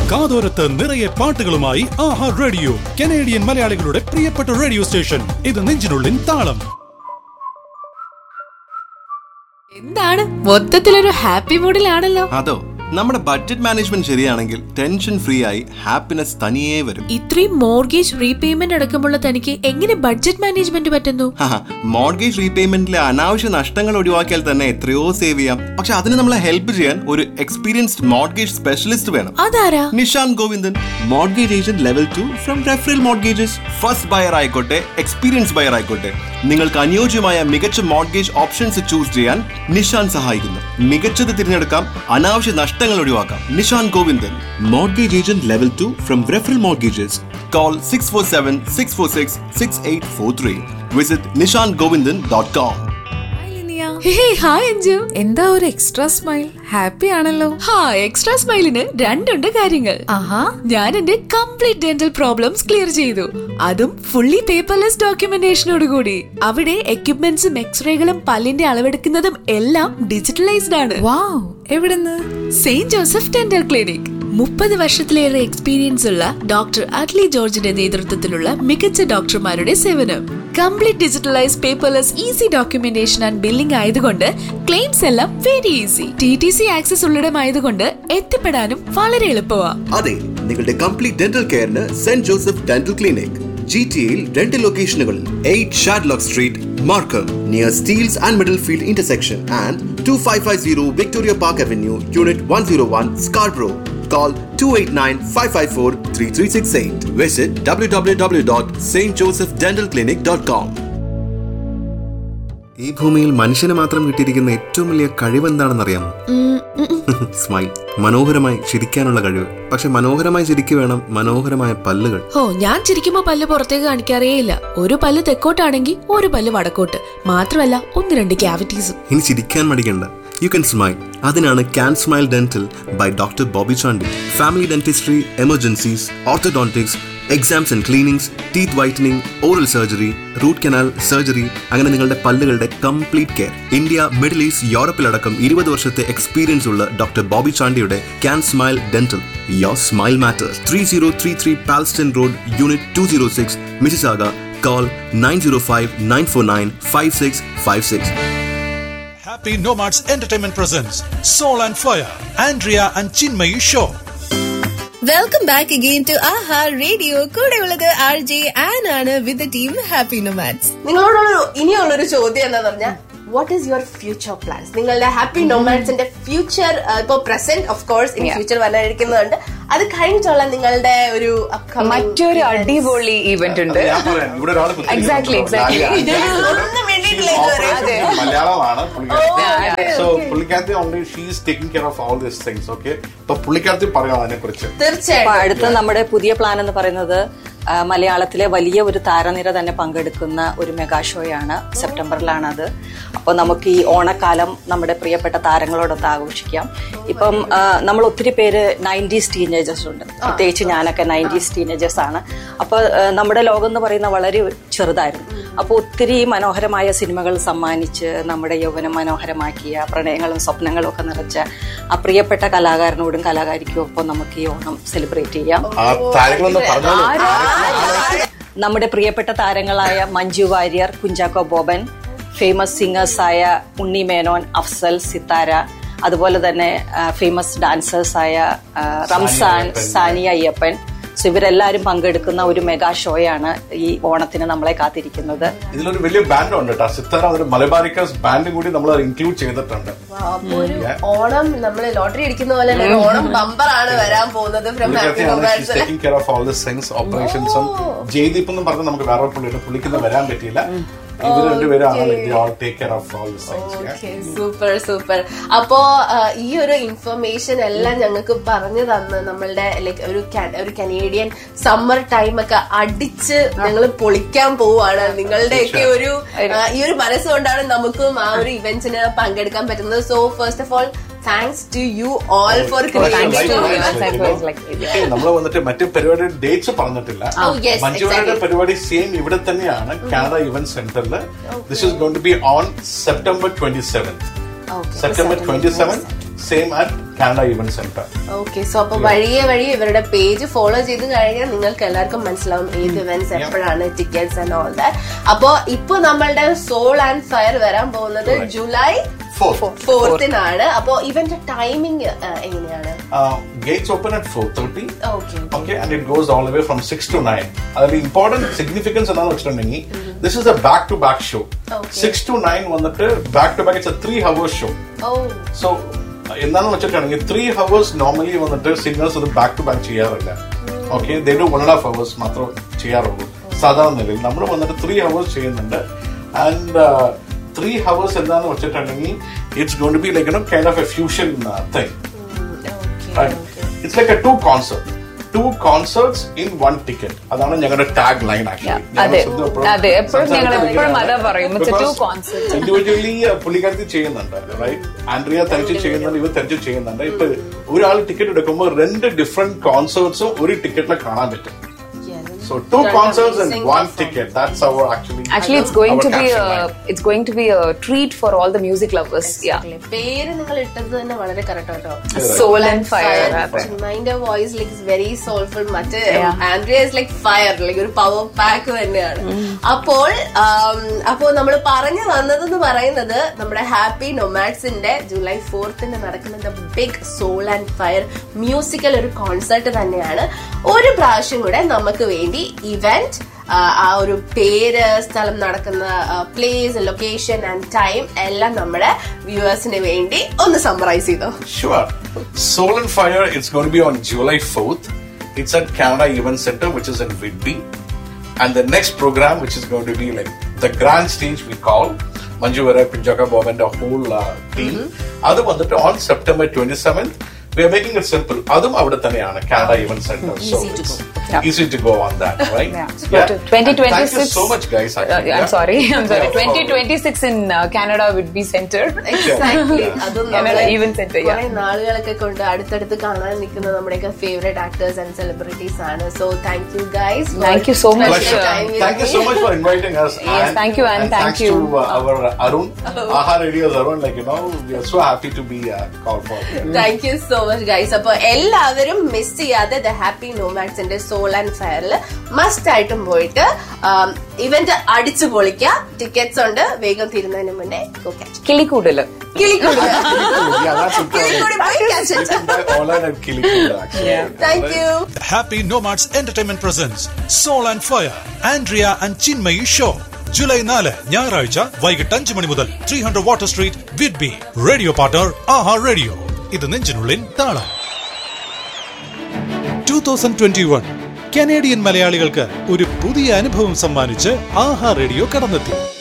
കാതോരത്ത് നിറയെ പാട്ടുകളുമായി ആഹാ radio Canadian മലയാളികളുടെ പ്രിയപ്പെട്ട റേഡിയോ സ്റ്റേഷൻ ഇത് നെഞ്ചിനുള്ളിൻ താളം എന്താണ് മൊത്തത്തിലൊരു ഹാപ്പി മൂഡിലാണല്ലോ അതോ നമ്മുടെ ബഡ്ജറ്റ് മാനേജ്മെന്റ് ശരിയാണെങ്കിൽ ടെൻഷൻ ഫ്രീ ആയി ഹാപ്പിനെസ് തനിയേ വരും ഇത്രയും മോർഗേജ് റീപേയ്മെന്റ് അടക്കമുള്ള തനിക്ക് എങ്ങനെ ബഡ്ജറ്റ് മാനേജ്മെന്റ് പറ്റുന്നു മോർഗേജ് റീപേയ്മെന്റിലെ അനാവശ്യ നഷ്ടങ്ങൾ ഒഴിവാക്കിയാൽ തന്നെ എത്രയോ സേവ് ചെയ്യാം പക്ഷെ അതിന് നമ്മളെ ഹെൽപ്പ് ചെയ്യാൻ ഒരു എക്സ്പീരിയൻസ്ഡ് മോർഗേജ് സ്പെഷ്യലിസ്റ്റ് വേണം അതാരാ Nishan Govindan mortgage agent level two from referral mortgages first buyer ആയിക്കോട്ടെ എക്സ്പീരിയൻസ് ബയർ ആയിക്കോട്ടെ നിങ്ങൾക്ക് അനുയോജ്യമായ മികച്ച മോർഗേജ് ഓപ്ഷൻസ് ചൂസ് ചെയ്യാൻ നിഷാൻ സഹായിക്കുന്നു മികച്ചത് തിരഞ്ഞെടുക്കാം അനാവശ്യ നഷ്ടങ്ങൾ ഒഴിവാക്കാം Nishan Govindan mortgage agent level two from referral mortgages call six four seven six four six six eight four three visit Nishan Govindan dot com hi Anju എന്താ ഒരു എക്സ്ട്രാ സ്മൈൽ ഹാപ്പി ആണല്ലോ ഹാ എക്സ്ട്രാ സ്മൈലിന് രണ്ടുണ്ട് കാര്യങ്ങൾ ആഹാ ഞാൻ എന്റെ കംപ്ലീറ്റ് ഡെന്റൽ പ്രോബ്ലംസ് ക്ലിയർ ചെയ്തു അതും ഫുള്ളി പേപ്പർലെസ് ഡോക്യുമെന്റേഷനോട് കൂടി അവിടെ എക്യുപ്മെന്റ്സും എക്സ്റേകളും പല്ലിന്റെ അളവെടുക്കുന്നതും എല്ലാം ഡിജിറ്റലൈസ്ഡ് ആണ് വാവ് എവിടുന്ന് സെയിന്റ് ജോസഫ് ഡെന്റൽ ക്ലിനിക് മുപ്പത് വർഷത്തിലേറെ എക്സ്പീരിയൻസ് ഉള്ള ഡോക്ടർ അഡ്ലി ജോർജിന്റെ നേതൃത്വത്തിലുള്ള മികച്ച ഡോക്ടർമാരുടെ സേവനം complete digitalise paperless easy documentation and billing ആയതുകൊണ്ട് ക്ലെയിംസ് എല്ലാം very easy T T C access ഉള്ളിടമായതുകൊണ്ട് എത്തിപ്പെടാനും വളരെ എളുപ്പമാ അതെ നിങ്ങളുടെ കംപ്ലീറ്റ് ഡെന്റൽ കെയറിന് Saint Joseph dental clinic G T എയിൽ രണ്ട് ലൊക്കേഷനുകളിൽ eight Shadlock Street Markham near Steeles and Middlefield intersection and two five five zero Victoria Park Avenue unit one zero one Scarborough Call 289-554-3368. Visit www.stjosephdentalclinic.com. ഈ ഭൂമിയിൽ മനുഷ്യന് മാത്രം കിട്ടിയിരിക്കുന്ന ഏറ്റവും വലിയ കഴിവ് എന്താണെന്നറിയാമോ സ്മൈൽ മനോഹരമായി ചിരിക്കാനുള്ള കഴിവ് പക്ഷെ മനോഹരമായി ചിരിക്കു വേണം മനോഹരമായ പല്ലുകൾ ഓ ഞാൻ ചിരിക്കുമ്പോ പല്ല് പുറത്തേക്ക് കാണിക്കാറേ ഇല്ല ഒരു പല്ല് തെക്കോട്ടാണെങ്കിൽ ഒരു പല്ല് വടക്കോട്ട് മാത്രമല്ല ഒന്ന് രണ്ട് ക്യാവിറ്റീസും ഇനി ചിരിക്കാൻ മടിക്കണ്ട യു കൻ സ്മൈൽ അതിനാണ് can smile dental by doctor Bobby Chandy family dentistry emergencies orthodontics exams and cleanings teeth whitening oral surgery root canal surgery അങ്ങനെ നിങ്ങളുടെ പല്ലുകളുടെ complete care India Middle East യൂറപ്പിലടക്കം ഇരുപത് വർഷത്തെ എക്സ്പീരിയൻസ് ഉള്ള ഡോക്ടർ ബോബി ചാണ്ടിയുടെ can smile dental your smile matters three zero three three Palston road unit two zero six Mississauga call nine zero five nine four nine five six five six Happy Nomads Entertainment presents Soul and Fire, Andrea and Chinmayi Show. Welcome back again to aha radio കൂടെ ഉള്ളത് R J an ആണ് വിത്ത് team happy nomads നിങ്ങളോടുള്ള ഇനിയുള്ളൊരു ചോദ്യം എന്താന്ന് പറഞ്ഞാൽ what is your future plans നിങ്ങളുടെ happy നൊമാറ്റ്സിന്റെ future ഇപ്പൊ പ്രസന്റ് ഓഫ് കോഴ്സ് ഇനി ഫ്യൂച്ചർ വരാനിരിക്കുന്നുണ്ട് അത് കഴിഞ്ഞിട്ടുള്ള നിങ്ങളുടെ ഒരു upcoming മറ്റൊരു events. അടിപൊളി ഇവന്റ് ഉണ്ട് ഞാൻ പറയാം ഇവിടെ ഒരാൾ Exactly, exactly. ഒന്നും വേണ്ടിയിട്ടില്ല ഇതുവരെ. അതെ. മലയാളമാണ് പുള്ളിക്കാരത്തി സോ പുള്ളിക്കാരത്തി only she's taking care of all these things okay അപ്പൊ പുള്ളിക്കാരത്തി പറയാം അതിനെ കുറിച്ച് അപ്പൊ തീർച്ചയായിട്ടും അടുത്ത നമ്മുടെ പുതിയ പ്ലാൻ എന്ന് പറയുന്നത് ആ, മലയാളത്തിലെ വലിയ ഒരു താരനിര തന്നെ പങ്കെടുക്കുന്ന ഒരു മെഗാ ഷോയാണ് സെപ്റ്റംബറിലാണ് അത് അപ്പോൾ നമുക്ക് ഈ ഓണക്കാലം നമ്മുടെ പ്രിയപ്പെട്ട താരങ്ങളോടൊത്ത് ആഘോഷിക്കാം ഇപ്പം ആ, നമ്മൾ ഒത്തിരി പേര് നയൻറ്റീസ് ടീനേജേഴ്സ് ഉണ്ട് പ്രത്യേകിച്ച് ഞാനൊക്കെ നയൻറ്റീസ് ടീനേജേഴ്സ് ആണ് അപ്പോൾ ആ, നമ്മുടെ ലോകം എന്ന് പറയുന്ന വളരെ ചെറുതായിരുന്നു അപ്പോൾ ഒത്തിരി മനോഹരമായ സിനിമകൾ സമ്മാനിച്ച് നമ്മുടെ യൗവനം മനോഹരമാക്കിയ പ്രണയങ്ങളും സ്വപ്നങ്ങളും ഒക്കെ നിറച്ച ആ പ്രിയപ്പെട്ട കലാകാരനോടും കലാകാരിക്കും ഒപ്പം നമുക്ക് ഈ ഓണം സെലിബ്രേറ്റ് ചെയ്യാം ആ താരങ്ങളൊന്ന് പറഞ്ഞോളൂ നമ്മുടെ പ്രിയപ്പെട്ട താരങ്ങളായ മഞ്ജു വാര്യർ കുഞ്ചാക്കോ ബോബൻ ഫേമസ് സിംഗേഴ്സായ ഉണ്ണി മേനോൻ അഫ്സൽ സിത്താര അതുപോലെ തന്നെ ഫേമസ് ഡാൻസേഴ്സായ ആ, റംസാൻ സാനിയ അയ്യപ്പൻ സോ ഇവരെല്ലാവരും പങ്കെടുക്കുന്ന ഒരു മെഗാ ഷോയാണ് ഈ ഓണത്തിന് നമ്മളെ കാത്തിരിക്കുന്നത് ഇതിലൊരു വലിയ ബാൻഡ് ഉണ്ട് കേട്ടോ സിത്താര ഒരു മലബാരിക്കേഴ്സ് ബാൻഡും കൂടി നമ്മൾ ഇൻക്ലൂഡ് ചെയ്തിട്ടുണ്ട് അപ്പൊ ഒരു ഓണം നമ്മള് ലോട്ടറി അടിക്കുന്ന പോലെ തന്നെ ഒരു ഓണം ബമ്പർ ആണ് വരാൻ പോകുന്നത് from happy nomads taking care of all the things ഓപ്പറേഷൻസും ജയ്ദീപ് എന്നും പറഞ്ഞ് നമുക്ക് വേറെ പുള്ളിയുടെ പുള്ളിക്കൊന്നും വരാൻ പറ്റിയില്ല ഇവർ രണ്ടുപേരാണ് take care of all the things okay super super അപ്പോ ആ, ഈ ഒരു ഇൻഫർമേഷൻ എല്ലാം ഞങ്ങൾക്ക് പറഞ്ഞു തന്ന് നമ്മളുടെ ലൈക്ക് ഒരു ca- ഒരു കനേഡിയൻ സമ്മർ ടൈം ഒക്കെ അടിച്ച് ഞങ്ങൾ പൊളിക്കാൻ പോവാണ് നിങ്ങളുടെയൊക്കെ ഒരു ആ, ഈ ഒരു മനസ്സുകൊണ്ടാണ് നമുക്കും ആ ഒരു ഇവന്റ്സിന് പങ്കെടുക്കാൻ പറ്റുന്നത് so first of all thanks to you all for നമ്മൾ വന്നിട്ട് മറ്റു പരിപാടിയുടെ ഡേറ്റ്സ് പറഞ്ഞിട്ടില്ല Oh, yes, മഞ്ജുവാരുടെ exactly. പരിപാടി സെയിം ഇവിടെ തന്നെയാണ് കാനഡ ഇവന്റ് സെന്ററിൽ this is gonna be on September twenty seven September twenty seven same at Canada Event Center. Okay so അപ്പൊ വഴിയെ വഴി ഇവരുടെ പേജ് ഫോളോ ചെയ്ത് കഴിഞ്ഞാൽ നിങ്ങൾക്ക് എല്ലാവർക്കും മനസ്സിലാവും ഏത് ഇവന്റ്സ് എപ്പോഴാണ് ടിക്കറ്റ്സ് ആൻഡ് ഓൾ ദാറ്റ് അപ്പോ ഇപ്പൊ നമ്മളുടെ സോൾ ആൻഡ് ഫയർ വരാൻ പോകുന്നത് ജൂലൈ Fourth. ഫോർത്തിനാണ് അപ്പോ ഇവന്റെ ടൈമിംഗ് എങ്ങനെയാണ് Uh, gates open at 4.30. Okay Okay, and it goes all the way from 6 to 9. അതിൽ ഇമ്പോർട്ടന്റ് സിഗ്നിഫിക്കൻസ് എന്താണെന്ന് വെച്ചിട്ടുണ്ടെങ്കിൽ this is a back to back show Okay. Six to nine വന്നിട്ട് back to back it's a three hours show oh so എന്താണെന്ന് വെച്ചിട്ടുണ്ടെങ്കിൽ three hours normally വന്നിട്ട് singers ഇത് back to back ചെയ്യാറില്ല okay they do one half hours മാത്രം ചെയ്യാറുള്ളൂ സാധാരണ നിലയിൽ നമ്മൾ വന്നിട്ട് ത്രീ ഹവേഴ്സ് ചെയ്യുന്നുണ്ട് ആൻഡ് ത്രീ ഹവേഴ്സ് എന്താണെന്ന് വെച്ചിട്ടുണ്ടെങ്കിൽ it's gonna be like kind of a fusion thing it's like A two concert two concerts in one ticket അതാണ് ഞങ്ങളുടെ ടാഗ് ലൈൻ അതെ. അതെ, എപ്പോഴും ഞങ്ങൾ എപ്പോഴും അതാ പറയും. It's a two concerts. Individually പുള്ളിക്കാരത്തി ചെയ്യുന്നുണ്ട് റൈറ്റ് ആൻഡ്രിയ തനിച്ച് ചെയ്യുന്നുണ്ട് ഇവർ തനിച്ച് ചെയ്യുന്നുണ്ട് ഇപ്പൊ ഒരാൾ ടിക്കറ്റ് എടുക്കുമ്പോൾ രണ്ട് ഡിഫറെന്റ് കോൺസേർട്സും ഒരു ടിക്കറ്റിൽ കാണാൻ പറ്റും so two concerts and one ticket that's our actually Actually, it's going to be a it's going to be a treat for all the music lovers. Yeah. പേര് നിങ്ങൾ ഇട്ടത് തന്നെ വളരെ കറക്റ്റ് കേട്ടോ Soul and fire. അതെ. Mind voice like very soulful മറ്റ് Yeah. Andrea is like fire like ഒരു power pack തന്നെയാണ് അപ്പോൾ ആം, അപ്പോൾ നമ്മൾ പറഞ്ഞു വന്നതെന്ന് പറയുന്നത് നമ്മുടെ ഹാപ്പി നൊമാഡ്സിന്റെ ജൂലൈ ഫോർത്തിന് നടക്കുന്ന big soul and fire musical ഒരു കോൺസെർട്ട് തന്നെയാണ് ഒരു പ്രാവശ്യം കൂടെ നമുക്ക് വേണ്ടി ഇവന്റ് ആ ഒരു പേര് സ്ഥലം നടക്കുന്ന പ്ലേസ് ലൊക്കേഷൻ ആൻഡ് ടൈം എല്ലാം നമ്മുടെ വ്യൂവേഴ്സിന് വേണ്ടി ഒന്ന് സമ്മറൈസ് ചെയ്തോ Sure. Soul and Fire, it's going to be on July 4th. It's at Canada Event Center, which is in Whitby. And the next program, which is going to be like the grand stage we call, Manju Vera, Pinjaka Bob and the whole uh, team. അത് വന്നിട്ട് on September 27th. We are making it simple. അതും അവിടെ തന്നെയാണ് Canada Event Center. So Easy to it's Yeah. easy to go on that, right? Yeah. Yeah. But, uh, 2026 And Thank you so much, guys. Uh, actually. I'm Yeah. sorry. I'm sorry. Yeah, no problem. 2026 in uh, Canada would be centered. Exactly Yeah. അതും Canada നമ്മള് Event Center, yeah. കുറെ നാളുകളൊക്കെ കൊണ്ട് അടുത്തടുത്ത് കാണാൻ നിൽക്കുന്ന നമ്മുടെയൊക്കെ favourite actors and celebrities ആണ് so thank you guys Thank you so much. Pleasure. Thank you so much for inviting us. Yes, thank you, and thank thanks you. to uh, our Arun, Aha Radio's Arun. Like you know, we are so happy to be uh, called for. Thank you so much guys അപ്പൊ എല്ലാവരും miss ചെയ്യാതെ the happy നോമാക്സിന്റെ soul and ഫയറിൽ must ആയിട്ടും പോയിട്ട് event അടിച്ചു പൊളിക്കുക tickets ഉണ്ട് വേഗം തീരുന്നതിന് മുന്നേ go catch it. കിളിക്കൂടല് Kilikkoodu yeah, that's important. കിളിക്കൂടി പോയി catch it. By Ola and Kilikula, actually. Thank you. The Happy Nomads Entertainment presents Soul and Fire, Andrea and Chinmayi Show. July നാല് ഞായറാഴ്ച വൈകിട്ട് അഞ്ച് മണി മുതൽ ത്രീ ഹൺഡ്രഡ് വാട്ടർ സ്ട്രീറ്റ് വിഡ്ബി radio partner aha radio ഇത് നെഞ്ചിനുള്ളിൻ താളം two thousand twenty one Canadian മലയാളികൾക്ക് ഒരു പുതിയ അനുഭവം സമ്മാനിച്ച് ആഹാ റേഡിയോ കടന്നെത്തി